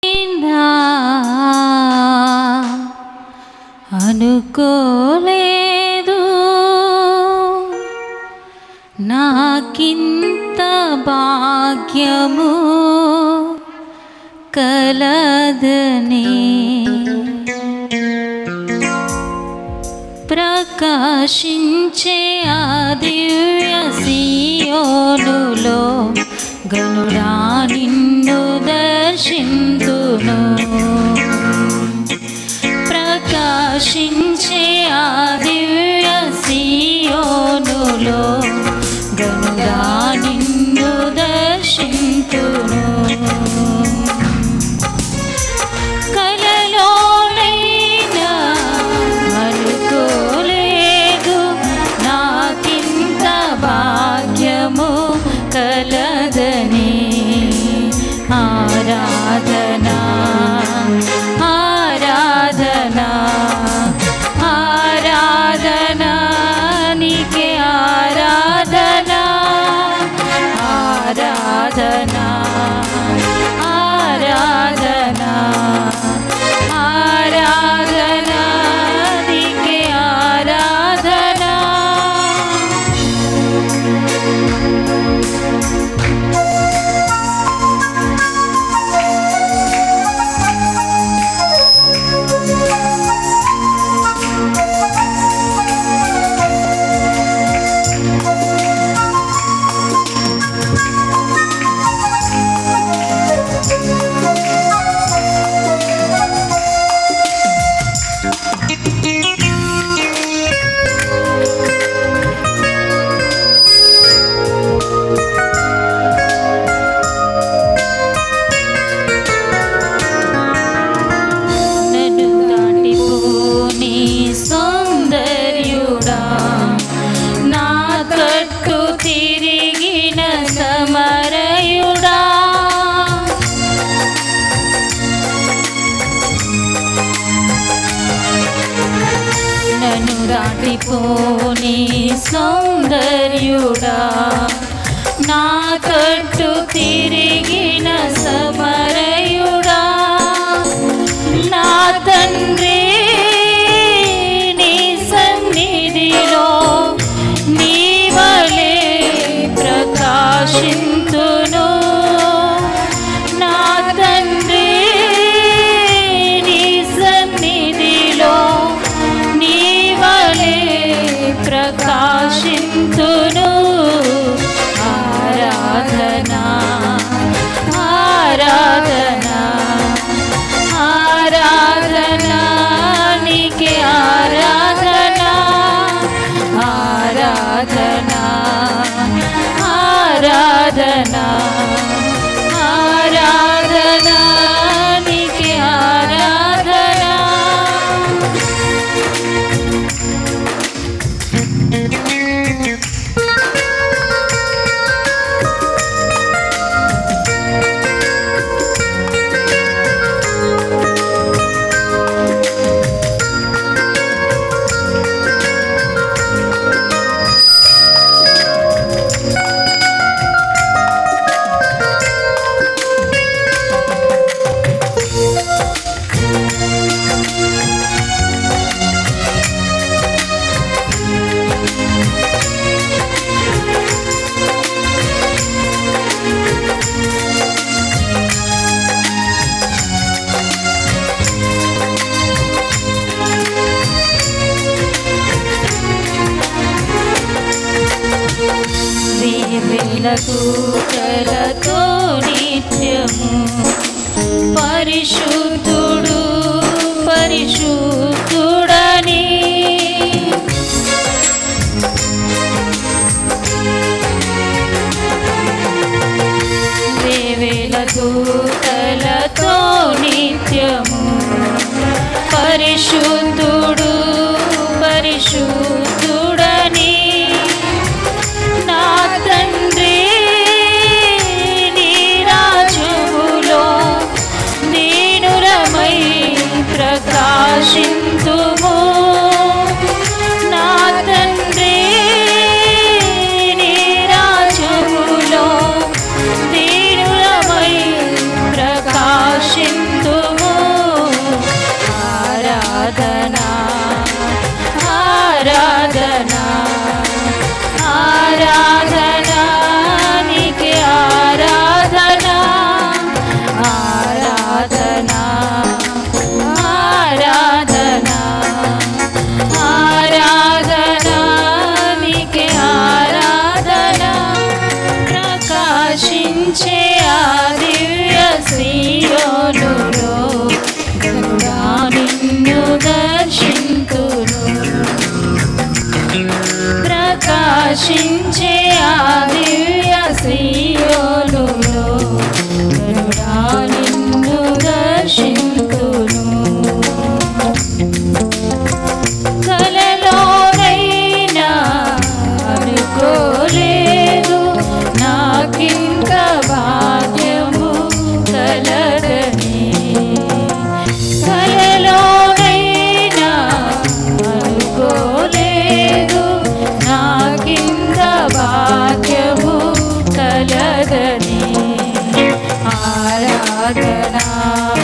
అయిందా అనుకోలేదు నాకింత భాగ్యము కలదని ప్రకాశించే ఆ దివ్య సియోనులో గనుడా నిన్ను దర్శింతును ప్రకాశించే ఆ దివ్య సియోనులో గనుడా నిన్ను దర్శింతును కలలోనైనా అనుకోలేదు నాకింత భాగ్యము కలదని ఆరాధనా ఆరాధనా ఆరాధనా నీకే ఆరాధనా ఆరాధనా ఆరాధనా ఆరాధనా నీకే ఆరాధనా నన్ను దాటిపోని సౌందర్యుడా నా కట్టు తిరిగిన సమరయుడా నన్ను దాటిపోని సౌందర్యుడా నా కట్టు తిరిగిన సమరయుడా నా తండ్రి నీ సన్నిధిలో నీ వలే ప్రకాశింతును నా తండ్రి నీ సన్నిధిలో నీ వలే ప్రకాశింతును ఆరాధనా ఆరాధనా ఆరాధనా నీకే ఆరాధనా ఆరాధనా ఆరాధనా ఆరాధనా నీకే ఆరాధనా వేలకు కలతో నిత్యము పరిశుద్ధుడు పరిశుద్ధుడని వేలకు కలతో నిత్యము పరిశుద్ధుడు పరిశుద్ధుడని నా తండ్రి నీ రాజులో దీనురమై ప్రకాశింతుము నా తండ్రి నీ రాజులో దీనురమై ప్రకాశింతు ఆరాధనా